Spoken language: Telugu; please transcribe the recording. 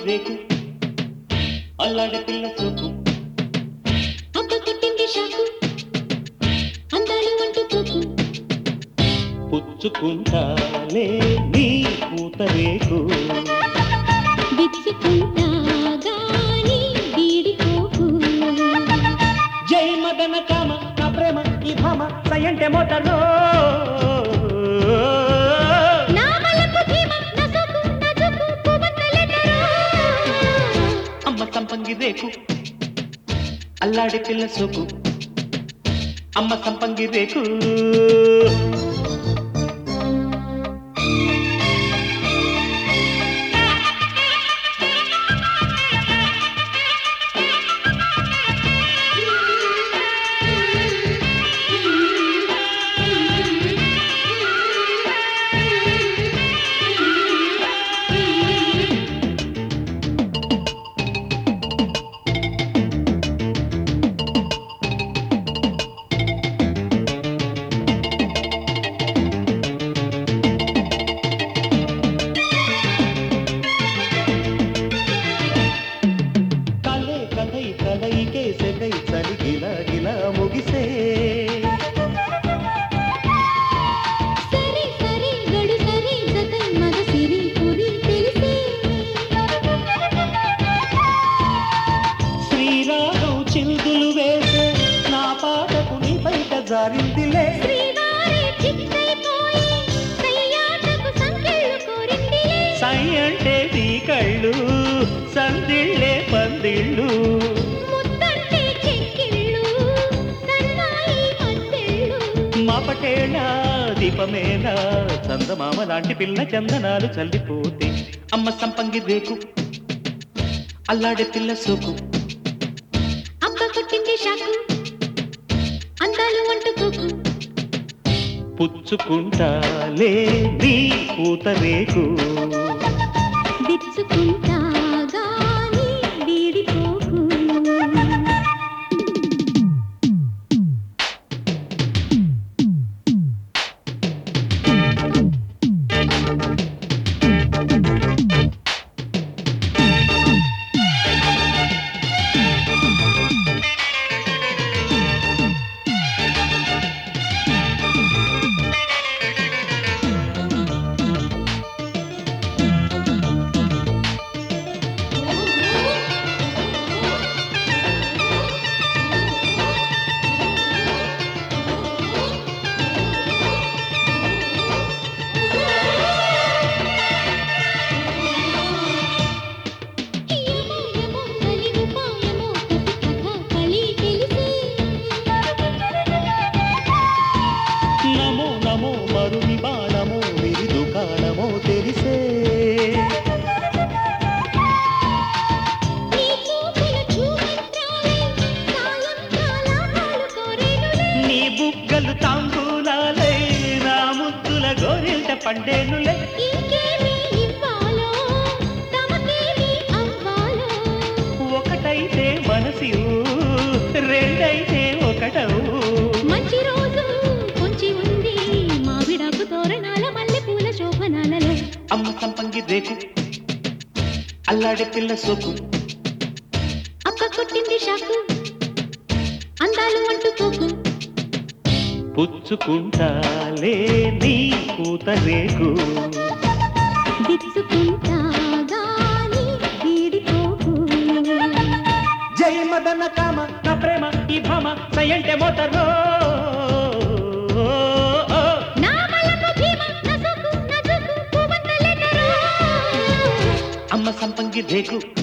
రేకు అల్లాడే పిల్ల చూపు అబ్బ కొట్టింది షాకు అందాలు అంటూ పోకు పుచ్చుకుంటాలే నీ పూత రేకు విచ్చుకుంటా గాని వీడిపోకు జై మదన కామ నా ప్రేమ ఈ భామ సయంటే మోటార్లో నా మలపు భీమ నా సోకు నా జోకు పువ్వొత్తలెదరో. అమ్మ సంపంగి రేకు అల్లాడే పిల్ల సోకు అమ్మ సంపంగి రేకు కలే కలై కలయికే సెగై చలి గిలా గిలా ముగిసే సరే సరే గడు సరే జతై మగ సిరి పురి తెలిసే శ్రీరాగం చిందులు వేసే నా పాటకు నీ బయట జారిందిలే శ్రీవారి చిత్తైపోయి సయ్యాటకు సంకెళ్ళు కోరిందిలే సై అంటే నీ కళ్ళు సందిళ్ళే పందిళ్ళు ముద్దంటే చెక్కిళ్ళు సన్నాయి మత్తెళ్ళు మాపటేళ దీపమేళ చందమామ లాంటి పిల్ల చందనాలు చల్లిపోతే అమ్మ సంపంగి రేకు అల్లాడే పిల్ల సోకు అబ్బ కొట్టింది షాకు అందాలు అంటుకోకు పుచ్చుకుంటాలే నీ పూత రేకు విచ్చుకుంటా గాని వీడిపోకు యమో యమో కలిగు పాయమో కసి కథ కళి తెలిసే నమో నమో మరుని బాణమో విరిదు కాణమో తెలిసే నీ చూపుల చూమంత్రాలే సాయంకాలాలు కోరేనులే నీ బుగ్గలు తాంబూలాలే నా ముద్దుల గోరింట పండేనులే ఇంకేమి ఇవ్వాలో తమకేమి అవ్వాలో ఒకటైతే మనసి రెండైతే ఒకటవు మంచి రోజు కొంచి ఉంది మావిడాకు తోరణాల మల్లె పూల శోభనాలలో అమ్మ సంపంగి రేకు అల్లాడే పిల్ల సోకు అక్క కొట్టింది షాకు అందాలు అంటుకోకు పుచ్చుకుంటాలే నీ పూత రేకు విచ్చుకుంటా గాని వీడిపోకు జై మదన కామ నా ప్రేమ ఈ భామ సయంటే మోటార్లో నా మలపు భీమ నా సోకు నా జోకు పువ్వొత్తలెదరో. అమ్మ సంపంగి రేకు